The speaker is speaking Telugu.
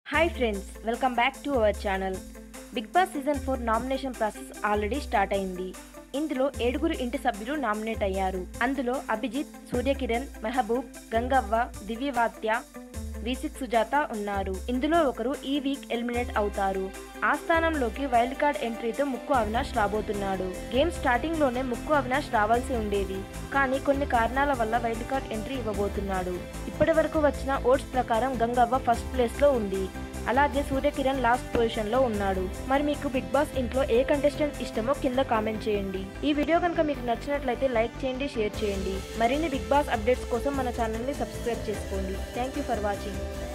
hi friends welcome back to our channel big boss season four nomination process already start అయింది ఇందులో ఏడుగురు ఇంటి సభ్యులు నామినేట్ అయ్యారు అందులో అభిజిత్ సూర్యకిరణ్ మెహబూబ్ గంగవ్వ దివ్యవాత్య విసిక్ సుజాత ఉన్నారు ఇందులో ఒకరు ఈ వీక్ ఎలిమినేట్ అవుతారు ఆ స్థానంలోకి వైల్డ్ కార్డ్ ఎంట్రీతో ముక్కు అవినాష్ రాబోతున్నాడు గేమ్ స్టార్టింగ్ లోనే ముక్కు అవినాష్ రావాల్సి ఉండేది కానీ కొన్ని కారణాల వల్ల వైల్డ్ కార్డ్ ఎంట్రీ ఇవ్వబోతున్నాడు ఇప్పటి వరకు వచ్చిన ఓట్స్ ప్రకారం గంగవ్వ ఫస్ట్ ప్లేస్ లో ఉంది అలాగే సూర్యకిరణ్ లాస్ట్ పొజిషన్ లో ఉన్నాడు మరి మీకు బిగ్ బాస్ ఇంట్లో ఏ కంటెస్టెంట్ ఇష్టమో కింద కామెంట్ చేయండి ఈ వీడియో కనుక మీకు నచ్చినట్లయితే లైక్ చేయండి షేర్ చేయండి మరిన్ని బిగ్ బాస్ అప్డేట్స్ కోసం మన ఛానల్ ని సబ్స్క్రైబ్ చేసుకోండి థ్యాంక్ యూ ఫర్ వాచింగ్